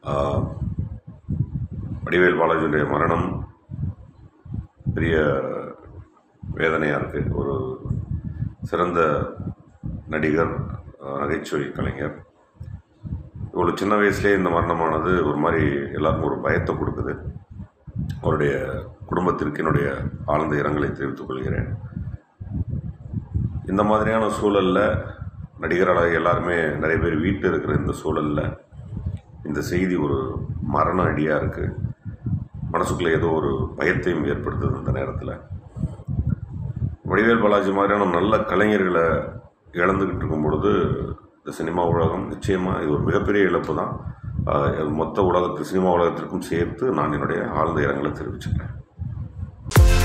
ஆஹ், வடிவேல் பாலாஜியுடைய மரணம் பெரிய வேதனையாக இருக்குது ஒரு சிறந்த நடிகர் ஆஹ், நகைச்சுவை கலைஞர் இவ்வளோ சின்ன வயசுலேயே இந்த மரணமானது ஒரு மாதிரி எல்லாருக்கும் ஒரு பயத்தை கொடுக்குது அவருடைய குடும்பத்திற்கு என்னுடைய ஆழ்ந்த இரங்கலை தெரிவித்துக் கொள்கிறேன் இந்த மாதிரியான சூழலில் நடிகர்களாக எல்லாருமே நிறைய பேர் வீட்டில் இருக்கிற இந்த சூழலில் இந்த செய்தி ஒரு மரண அடியாக இருக்குது மனசுக்குள்ளே ஏதோ ஒரு பயத்தையும் ஏற்படுத்துது இந்த நேரத்தில் வடிவேல் பாலாஜி மாதிரியான நல்ல கலைஞர்களை இழந்துக்கிட்டு இருக்கும் பொழுது இந்த சினிமா உலகம் நிச்சயமாக இது ஒரு மிகப்பெரிய இழப்பு தான் ஆஹ் இது மொத்த உலகத்து சினிமா உலகத்திற்கும் சேர்த்து நான் என்னுடைய ஆழ்ந்த இரங்கலை தெரிவிச்சுக்கிறேன்